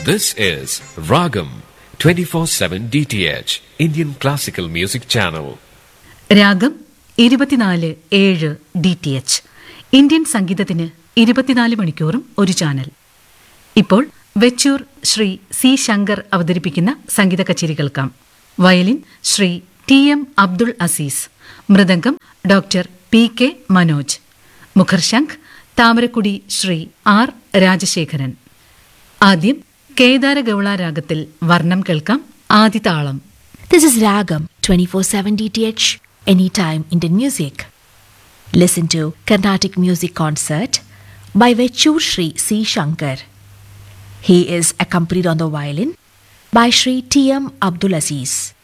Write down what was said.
This is Ragam 24/7 DTH Indian Classical Music Channel. രാഗം ഇരുപത്തിനാല് ഏഴ് ഡി ടി എച്ച് ഇന്ത്യൻ സംഗീതത്തിന് ഇരുപത്തിനാല് മണിക്കൂറും ഒരു ചാനൽ ഇപ്പോൾ വെച്ചൂർ ശ്രീ സി ശങ്കർ അവതരിപ്പിക്കുന്ന സംഗീത കച്ചേരി കേൾക്കാം violin Shri T M Abdul Aziz mridangam doctor P K Manoj മുഖർശംഖ് താമരക്കുടി ശ്രീ ആർ രാജശേഖരൻ ആദ്യം കേദാരഗൌള രാഗത്തിൽ വർണ്ണം കേൾക്കാം ആദിതാളം This is Ragam 24/7 DTH Anytime Indian Music. Listen to Carnatic Music Concert by Vechur Sri C. Shankar. He is accompanied on the violin by Sri T. M. Abdul Aziz.